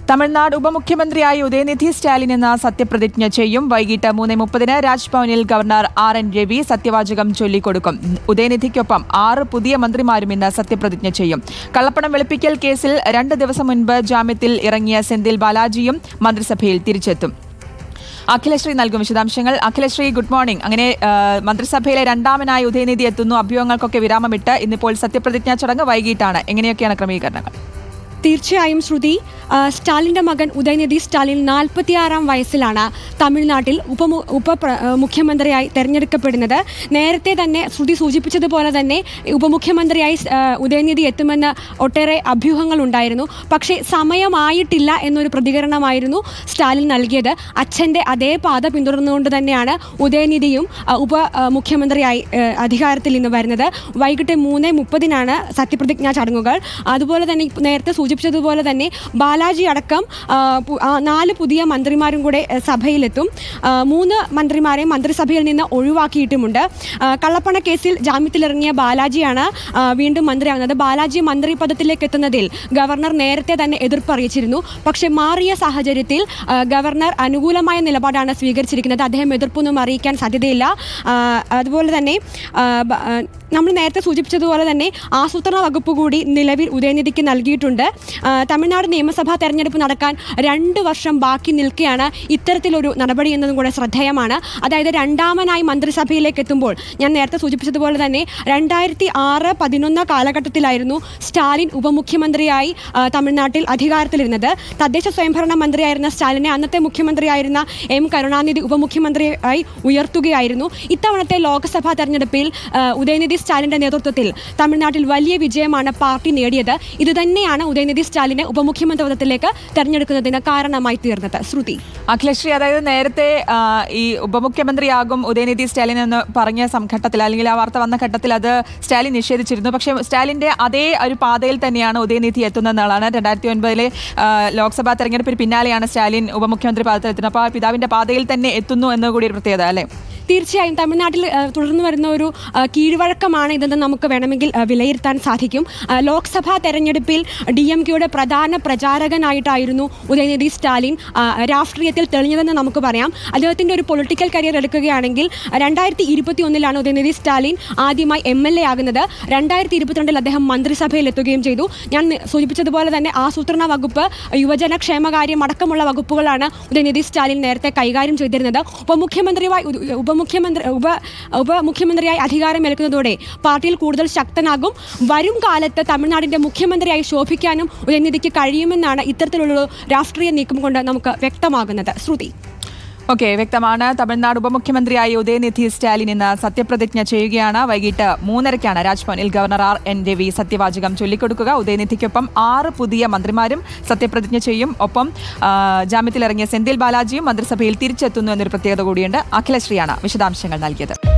തമിഴ്നാട് ഉപമുഖ്യമന്ത്രിയായി ഉദയനിധി സ്റ്റാലിൻ ഇന്ന് സത്യപ്രതിജ്ഞ ചെയ്യും വൈകിട്ട് മൂന്ന് മുപ്പതിന് രാജ്ഭവനിൽ ഗവർണർ ആർ എൻ രവി സത്യവാചകം ചൊല്ലിക്കൊടുക്കും ഉദയനിധിക്കൊപ്പം ആറ് പുതിയ മന്ത്രിമാരും ഇന്ന് സത്യപ്രതിജ്ഞ ചെയ്യും കള്ളപ്പണം വെളുപ്പിക്കൽ കേസിൽ രണ്ട് ദിവസം മുൻപ് ജാമ്യത്തിൽ ഇറങ്ങിയ സെന്തിൽ ബാലാജിയും മന്ത്രിസഭയിൽ തിരിച്ചെത്തും അഖിലശ്രീ നൽകും വിശദാംശങ്ങൾ അഖിലശ്രീ ഗുഡ് മോർണിംഗ് അങ്ങനെ ആ, മന്ത്രിസഭയിലെ രണ്ടാമനായി ഉദയനിധി എത്തുന്നു അഭ്യൂഹങ്ങൾക്കൊക്കെ വിരാമമിട്ട് ഇന്നിപ്പോൾ സത്യപ്രതിജ്ഞാ ചടങ്ങ് വൈകിട്ടാണ് എങ്ങനെയൊക്കെയാണ് ക്രമീകരണങ്ങൾ തീർച്ചയായും ശ്രുതി ആ, സ്റ്റാലിന്റെ മകൻ ഉദയനിധി സ്റ്റാലിൻ നാൽപ്പത്തിയാറാം വയസ്സിലാണ് തമിഴ്നാട്ടിൽ ഉപമു ഉപ പ്ര- ആ, മുഖ്യമന്ത്രിയായി തെരഞ്ഞെടുക്കപ്പെടുന്നത് നേരത്തെ തന്നെ ശ്രുതി സൂചിപ്പിച്ചതുപോലെ തന്നെ ഉപമുഖ്യമന്ത്രിയായി സ്- ആ, ഉദയനിധി എത്തുമെന്ന് ഒട്ടേറെ അഭ്യൂഹങ്ങൾ ഉണ്ടായിരുന്നു പക്ഷേ സമയമായിട്ടില്ല എന്നൊരു പ്രതികരണമായിരുന്നു സ്റ്റാലിൻ നൽകിയത് അച്ഛൻ്റെ അതേ പാത പിന്തുടർന്നുകൊണ്ട് തന്നെയാണ് ഉദയനിധിയും ആ, ഉപ ആ, മുഖ്യമന്ത്രിയായി ആ, അധികാരത്തിൽ നിന്ന് വരുന്നത് വൈകിട്ട് മൂന്ന് മുപ്പതിനാണ് സത്യപ്രതിജ്ഞാ ചടങ്ങുകൾ അതുപോലെ തന്നെ ഇപ്പ- നേരത്തെ സൂചിപ്പിച്ചതുപോലെ തന്നെ ബാലാജി അടക്കം ആ, പു- ആ, നാല് പുതിയ മന്ത്രിമാരും കൂടെ ആ, സഭയിലെത്തും ആ, മൂന്ന് മന്ത്രിമാരെ മന്ത്രിസഭയിൽ നിന്ന് ഒഴിവാക്കിയിട്ടുമുണ്ട് ആ, കള്ളപ്പണ കേസിൽ ജാമ്യത്തിലിറങ്ങിയ ബാലാജിയാണ് ആ, വീണ്ടും മന്ത്രിയാകുന്നത് ബാലാജി മന്ത്രി പദത്തിലേക്ക് എത്തുന്നതിൽ ഗവർണർ നേരത്തെ തന്നെ എതിർപ്പ് അറിയിച്ചിരുന്നു പക്ഷേ മാറിയ സാഹചര്യത്തിൽ ആ, ഗവർണർ അനുകൂലമായ നിലപാടാണ് സ്വീകരിച്ചിരിക്കുന്നത് അദ്ദേഹം എതിർപ്പൊന്നും അറിയിക്കാൻ സാധ്യതയില്ല ആ, അതുപോലെ തന്നെ ആ, ബ- ആ, നമ്മൾ നേരത്തെ സൂചിപ്പിച്ചതുപോലെ തന്നെ ആസൂത്രണ വകുപ്പ് കൂടി നിലവിൽ ഉദയനിധിക്ക് നൽകിയിട്ടുണ്ട് ആ, തമിഴ്നാട് നിയമസഭാ തെരഞ്ഞെടുപ്പ് നടക്കാൻ രണ്ട് വർഷം ബാക്കി നിൽക്കെയാണ് ഇത്തരത്തിലൊരു നടപടി എന്നതും കൂടെ ശ്രദ്ധേയമാണ് അതായത് രണ്ടാമനായി മന്ത്രിസഭയിലേക്ക് എത്തുമ്പോൾ ഞാൻ നേരത്തെ സൂചിപ്പിച്ചതുപോലെ തന്നെ രണ്ടായിരത്തി ആറ് പതിനൊന്ന് കാലഘട്ടത്തിലായിരുന്നു സ്റ്റാലിൻ ഉപമുഖ്യമന്ത്രിയായി ആ, തമിഴ്നാട്ടിൽ അധികാരത്തിലിരുന്നത് തദ്ദേശ സ്വയംഭരണ മന്ത്രിയായിരുന്ന സ്റ്റാലിനെ അന്നത്തെ മുഖ്യമന്ത്രിയായിരുന്ന എം കരുണാനിധി ഉപമുഖ്യമന്ത്രിയായി ഉയർത്തുകയായിരുന്നു ഇത്തവണത്തെ ലോക്സഭാ തെരഞ്ഞെടുപ്പിൽ ആ, ഉദയനിധി സ്റ്റാലിന്റെ നേതൃത്വത്തിൽ തമിഴ്നാട്ടിൽ വലിയ വിജയമാണ് പാർട്ടി നേടിയത് ഇതുതന്നെയാണ് ഉദയനിധി സ്റ്റാലിനെ ഉപമുഖ്യമന്ത്രി പദത്തിലേക്ക് തെരഞ്ഞെടുക്കുന്നതിന് കാരണമായി തീർന്നത് ശ്രുതി അഖിലശ്രീ അതായത് നേരത്തെ ആ, ഈ ഉപമുഖ്യമന്ത്രിയാകും ഉദയനിധി സ്റ്റാലിൻ എന്ന് പറഞ്ഞ സംഘട്ടത്തിൽ അല്ലെങ്കിൽ ആ വാർത്ത വന്ന ഘട്ടത്തിൽ അത് സ്റ്റാലിൻ നിഷേധിച്ചിരുന്നു പക്ഷേ സ്റ്റാലിന്റെ അതേ ഒരു പാതയിൽ തന്നെയാണ് ഉദയനിധി എത്തുന്നതെന്നുള്ളതാണ് രണ്ടായിരത്തി ഒൻപതിലെ ലോക്സഭാ തെരഞ്ഞെടുപ്പിന് പിന്നാലെയാണ് സ്റ്റാലിൻ ഉപമുഖ്യമന്ത്രി പാദത്തിൽ എത്തുന്നത് അപ്പോൾ ആ പിതാവിന്റെ പാതയിൽ തന്നെ എത്തുന്നു എന്ന് കൂടി ഒരു പ്രത്യേകത അല്ലേ തീർച്ചയായും തമിഴ്നാട്ടിൽ ആ, തുടർന്ന് വരുന്ന ഒരു ആ, കീഴ്വഴക്കമാണ് ഇതെന്ന് നമുക്ക് വേണമെങ്കിൽ ആ, വിലയിരുത്താൻ സാധിക്കും ആ, ലോക്സഭാ തെരഞ്ഞെടുപ്പിൽ ഡി എം കെയുടെ പ്രധാന പ്രചാരകനായിട്ടായിരുന്നു ഉദയനിധി സ്റ്റാലിൻ ആ, രാഷ്ട്രീയത്തിൽ തെളിഞ്ഞതെന്ന് നമുക്ക് പറയാം അദ്ദേഹത്തിൻ്റെ ഒരു പൊളിറ്റിക്കൽ കരിയർ എടുക്കുകയാണെങ്കിൽ രണ്ടായിരത്തി ഇരുപത്തി ഒന്നിലാണ് ഉദയനിധി സ്റ്റാലിൻ ആദ്യമായി എം എൽ എ ആകുന്നത് രണ്ടായിരത്തി ഇരുപത്തിരണ്ടിൽ അദ്ദേഹം മന്ത്രിസഭയിൽ എത്തുകയും ചെയ്തു ഞാൻ നി- സൂചിപ്പിച്ചതുപോലെ തന്നെ ആസൂത്രണ വകുപ്പ് യുവജന ക്ഷേമകാര്യം അടക്കമുള്ള വകുപ്പുകളാണ് ഉദയനിധി സ്റ്റാലിൻ നേരത്തെ കൈകാര്യം ചെയ്തിരുന്നത് ഉപമുഖ്യമന്ത്രിയായി ഉ- ഉപമുഖ്യമന്ത്രി ഉപ ഉപമുഖ്യമന്ത്രിയായി അധികാരമേൽക്കുന്നതോടെ പാർട്ടിയിൽ കൂടുതൽ ശക്തനാകും വരും കാലത്ത് തമിഴ്നാടിന്റെ മുഖ്യമന്ത്രിയായി ശോഭിക്കാനും ഉദയനിധിക്ക് കഴിയുമെന്നാണ് ഇത്തരത്തിലുള്ള രാഷ്ട്രീയ നീക്കം കൊണ്ട് നമുക്ക് വ്യക്തമാകുന്നത് ശ്രുതി ഓക്കെ വ്യക്തമാണ് തമിഴ്നാട് ഉപമുഖ്യമന്ത്രിയായി ഉദയനിധി സ്റ്റാലിൻ ഇന്ന് സത്യപ്രതിജ്ഞ ചെയ്യുകയാണ് വൈകിട്ട് മൂന്നരയ്ക്കാണ് രാജ്ഭവനിൽ ഗവർണർ ആർ എൻ രവി സത്യവാചകം ചൊല്ലിക്കൊടുക്കുക ഉദയനിധിക്കൊപ്പം ആറ് പുതിയ മന്ത്രിമാരും സത്യപ്രതിജ്ഞ ചെയ്യും ഒപ്പം ആ, ജാമ്യത്തിലിറങ്ങിയ സെന്തിൽ ബാലാജിയും മന്ത്രിസഭയിൽ തിരിച്ചെത്തുന്നു എന്നൊരു പ്രത്യേകത കൂടിയുണ്ട് അഖിലശ്രീയാണ് വിശദാംശങ്ങൾ നൽകിയത്